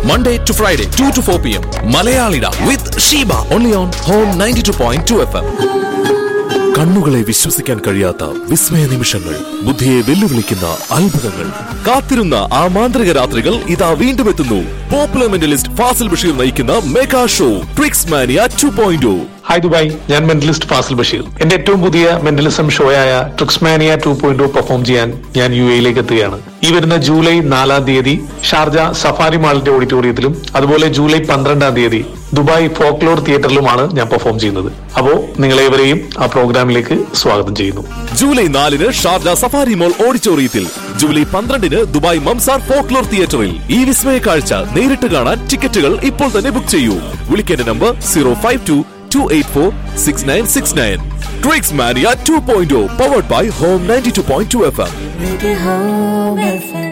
Monday to Friday, 2 to 4 p.m. Malayalida with Sheba. Only on Home 92.2 FM. കണ്ണുകളെ വിശ്വസിക്കാൻ കഴിയാത്ത വിസ്മയ നിമിഷങ്ങൾ ബുദ്ധിയെ വെല്ലുവിളിക്കുന്ന അത്ഭുതങ്ങൾ കാത്തിരുന്ന ആ മാന്ത്രിക രാത്രികൾ ഇതാ വീണ്ടും എത്തുന്നു പോപ്പുലർ മെന്റലിസ്റ്റ് ഫാസിൽ ബഷീർ നയിക്കുന്ന mega show tricks mania two point hi Dubai ഞാൻ മെന്റലിസ്റ്റ് ഫാസിൽ ബഷീർ എന്റെ ഏറ്റവും പുതിയ മെന്റലിസം ഷോയായ ട്രിക്സ്മാനിയ ടു പോയിന്റ് പെർഫോം ചെയ്യാൻ ഞാൻ യു എയിലേക്ക് എത്തുകയാണ് ഈ വരുന്ന ജൂലൈ നാലാം തീയതി ഷാർജ സഫാരി മാളിന്റെ ഓഡിറ്റോറിയത്തിലും അതുപോലെ ജൂലൈ പന്ത്രണ്ടാം തീയതി ദുബായ് ഫോക്ലോർ തിയേറ്ററിലുമാണ് ഞാൻ പെർഫോം ചെയ്യുന്നത് അപ്പോ നിങ്ങളേവരെയും ആ പ്രോഗ്രാമിലേക്ക് സ്വാഗതം ചെയ്യുന്നു ജൂലൈ നാലിന് ഷാർജ സഫാരി മോൾ ഓഡിറ്റോറിയത്തിൽ ജൂലൈ പന്ത്രണ്ടിന് ദുബായ് മംസാർ ഫോക്ലോർ തിയേറ്ററിൽ ഈ വിസ്മയ കാഴ്ച നേരിട്ട് കാണാൻ ടിക്കറ്റുകൾ ഇപ്പോൾ തന്നെ ബുക്ക് ചെയ്യൂ വിളിക്കേണ്ട number zero five two two eight four six nine six nine tricks mania two point powered by home ninety two point two F M Radio Home FM.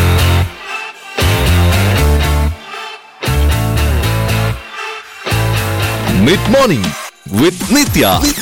Mid morning with Nithya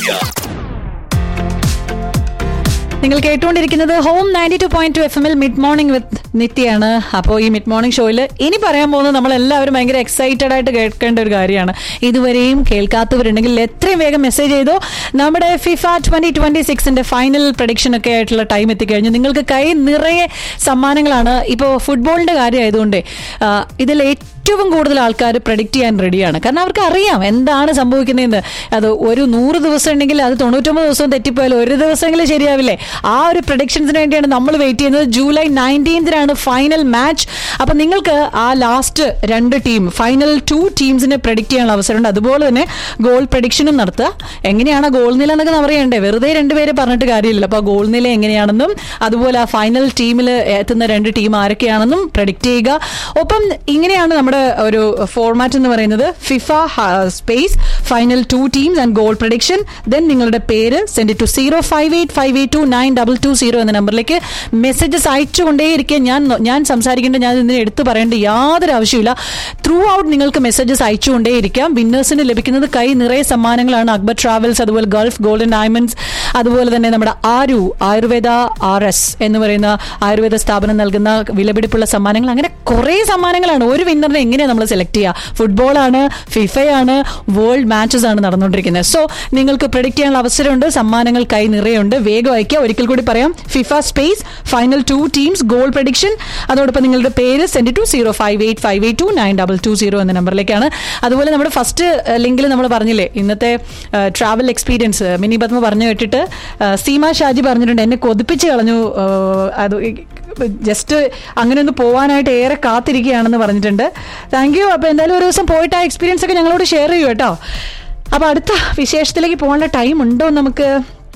നിങ്ങൾ കേട്ടുകൊണ്ടിരിക്കുന്നത് home ninety two point two F എമ്മിൽ mid morning with നിത്യയാണ് അപ്പോൾ ഈ mid morning ഷോയിൽ ഇനി പറയാൻ പോകുന്നത് നമ്മൾ എല്ലാവരും ഭയങ്കര എക്സൈറ്റഡ് ആയിട്ട് കേൾക്കേണ്ട ഒരു കാര്യമാണ് ഇതുവരെയും കേൾക്കാത്തവരുണ്ടെങ്കിൽ എത്രയും വേഗം മെസ്സേജ് ചെയ്തോ നമ്മുടെ ഫിഫ ട്വന്റി ട്വന്റി സിക്സിന്റെ ഫൈനൽ പ്രഡിക്ഷൻ ഒക്കെ ആയിട്ടുള്ള ടൈം എത്തിക്കഴിഞ്ഞു നിങ്ങൾക്ക് കൈ നിറയെ സമ്മാനങ്ങളാണ് ഇപ്പോൾ ഫുട്ബോളിന്റെ കാര്യമായതുകൊണ്ട് ഇതിൽ ഏറ്റവും കൂടുതൽ ആൾക്കാർ പ്രഡിക്റ്റ് ചെയ്യാൻ റെഡിയാണ് കാരണം അവർക്ക് അറിയാം എന്താണ് സംഭവിക്കുന്നതെന്ന് അത് ഒരു നൂറ് ദിവസം ഉണ്ടെങ്കിൽ അത് തൊണ്ണൂറ്റൊമ്പത് ദിവസം തെറ്റിപ്പോയാലും ഒരു ദിവസമെങ്കിലും ശരിയാവില്ലേ ആ ഒരു പ്രഡിക്ഷൻസിന് വേണ്ടിയാണ് നമ്മൾ വെയിറ്റ് ചെയ്യുന്നത് ജൂലൈ നയൻറ്റീൻത്തിനാണ് ഫൈനൽ മാച്ച് അപ്പം നിങ്ങൾക്ക് ആ ലാസ്റ്റ് രണ്ട് ടീം ഫൈനൽ ടു ടീംസിനെ പ്രഡിക്റ്റ് ചെയ്യാനുള്ള അവസരമുണ്ട് അതുപോലെ തന്നെ ഗോൾ പ്രഡിക്ഷനും നടത്തുക എങ്ങനെയാണ് ഗോൾ നില എന്നൊക്കെ അറിയണ്ടേ വെറുതെ രണ്ടുപേരെ പറഞ്ഞിട്ട് കാര്യമില്ല അപ്പോൾ ഗോൾ നില എങ്ങനെയാണെന്നും അതുപോലെ ആ ഫൈനൽ ടീമിൽ എത്തുന്ന രണ്ട് ടീം ആരൊക്കെയാണെന്നും പ്രഡിക്റ്റ് ചെയ്യുക ഒപ്പം ഇങ്ങനെയാണ് നമ്മുടെ ഒരു ഫോർമാറ്റ് എന്ന് പറയുന്നത് FIFA space final two teams and goal prediction then നിങ്ങളുടെ പേര് send to zero five eight five eight two nine double two zero എന്ന നമ്പറിലേക്ക് മെസ്സേജസ് അയച്ചുകൊണ്ടേയിരിക്കുക ഞാൻ ഞാൻ സംസാരിക്കേണ്ട ഞാൻ ഇതിനെ എടുത്തു പറയേണ്ട യാതൊരു ആവശ്യമില്ല ത്രൂ ഔട്ട് നിങ്ങൾക്ക് മെസ്സേജസ് അയച്ചുകൊണ്ടേയിരിക്കാം വിന്നേഴ്സിന് ലഭിക്കുന്നത് കൈ നിറയെ സമ്മാനങ്ങളാണ് അക്ബർ ട്രാവൽസ് അതുപോലെ ഗൾഫ് ഗോൾഡൻ ഡയമണ്ട്സ് അതുപോലെ തന്നെ നമ്മുടെ ആരു ആയുർവേദ ആർ എസ് എന്ന് പറയുന്ന ആയുർവേദ സ്ഥാപനം നൽകുന്ന വിലപിടിപ്പുള്ള സമ്മാനങ്ങൾ അങ്ങനെ കുറേ സമ്മാനങ്ങളാണ് ഒരു വിന്നറിനെ എങ്ങനെയാണ് നമ്മൾ സെലക്ട് ചെയ്യുക ഫുട്ബോളാണ് ഫിഫയാണ് വേൾഡ് മാച്ചസ് ആണ് നടന്നുകൊണ്ടിരിക്കുന്നത് സോ നിങ്ങൾക്ക് പ്രഡിക്റ്റ് ചെയ്യാനുള്ള അവസരമുണ്ട് സമ്മാനങ്ങൾ കൈ നിറയുണ്ട് വേഗം അയക്കുക ഒരിക്കൽ കൂടി പറയാം FIFA space final two teams goal prediction അതോടൊപ്പം നിങ്ങളുടെ പേര് send to zero five eight five eight two nine double two zero എന്ന നമ്പറിലേക്കാണ് അതുപോലെ നമ്മുടെ ഫസ്റ്റ് ലിങ്കിൽ നമ്മൾ പറഞ്ഞില്ലേ ഇന്നത്തെ ട്രാവൽ എക്സ്പീരിയൻസ് മിനി പത്മ പറഞ്ഞു കേട്ടിട്ട് ആ, സീമ ഷാജി പറഞ്ഞിട്ടുണ്ട് എന്നെ കൊതിപ്പിച്ച് കളഞ്ഞു ആ, അത് ജസ്റ്റ് അങ്ങനെ ഒന്ന് പോവാനായിട്ട് ഏറെ കാത്തിരിക്കുകയാണെന്ന് പറഞ്ഞിട്ടുണ്ട് താങ്ക് യു അപ്പോൾ എന്തായാലും ഒരു ദിവസം പോയിട്ട് ആ എക്സ്പീരിയൻസ് ഒക്കെ ഞങ്ങളോട് ഷെയർ ചെയ്യൂ കേട്ടോ അപ്പോൾ അടുത്ത വിശേഷത്തിലേക്ക് പോകാനുള്ള ടൈം ഉണ്ടോ നമുക്ക്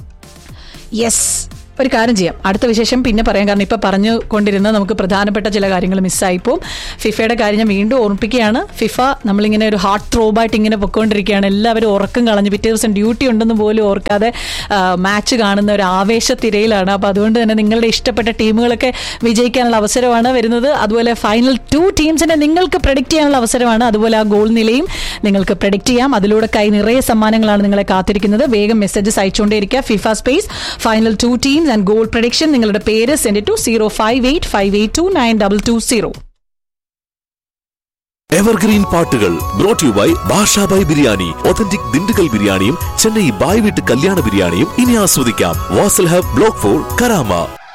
യെസ് ഒരു കാര്യം ചെയ്യാം അടുത്ത വിശേഷം പിന്നെ പറയാം കാരണം ഇപ്പൊ പറഞ്ഞു കൊണ്ടിരുന്ന നമുക്ക് പ്രധാനപ്പെട്ട ചില കാര്യങ്ങൾ മിസ്സായിപ്പോവും ഫിഫയുടെ കാര്യം ഞാൻ വീണ്ടും ഓർമ്മിപ്പിക്കുകയാണ് ഫിഫ നമ്മളിങ്ങനെ ഒരു ഹാർട്ട് ത്രോബായിട്ട് ഇങ്ങനെ പൊയ്ക്കൊണ്ടിരിക്കുകയാണ് എല്ലാവരും ഉറക്കം കളഞ്ഞ് പിറ്റേ ദിവസം ഡ്യൂട്ടി ഉണ്ടെന്ന് പോലും ഓർക്കാതെ മാച്ച് കാണുന്ന ഒരു ആവേശത്തിരയിലാണ് അപ്പോൾ അതുകൊണ്ട് തന്നെ നിങ്ങളുടെ ഇഷ്ടപ്പെട്ട ടീമുകളൊക്കെ വിജയിക്കാനുള്ള അവസരമാണ് വരുന്നത് അതുപോലെ ഫൈനൽ ടു ടീംസിനെ നിങ്ങൾക്ക് പ്രഡിക്റ്റ് ചെയ്യാനുള്ള അവസരമാണ് അതുപോലെ ആ ഗോൾ നിലയും നിങ്ങൾക്ക് പ്രഡിക്റ്റ് ചെയ്യാം അതിലൂടെ കൈ നിറയെ സമ്മാനങ്ങളാണ് നിങ്ങളെ കാത്തിരിക്കുന്നത് വേഗം മെസ്സേജസ് അയച്ചുകൊണ്ടേയിരിക്കുക FIFA space final two teams and goal prediction നിങ്ങളുടെ പേര് send to zero five eight five eight two nine double two zero evergreen പാട്ടുകൾ brought you by Bashabhai biryani authentic Dindigul ബിരിയാണിയും ചെന്നൈ ബായ് വീട്ട് കല്യാണ ബിരിയാണിയും ഇനി ആസ്വദിക്കാം Wasl hub block four Karama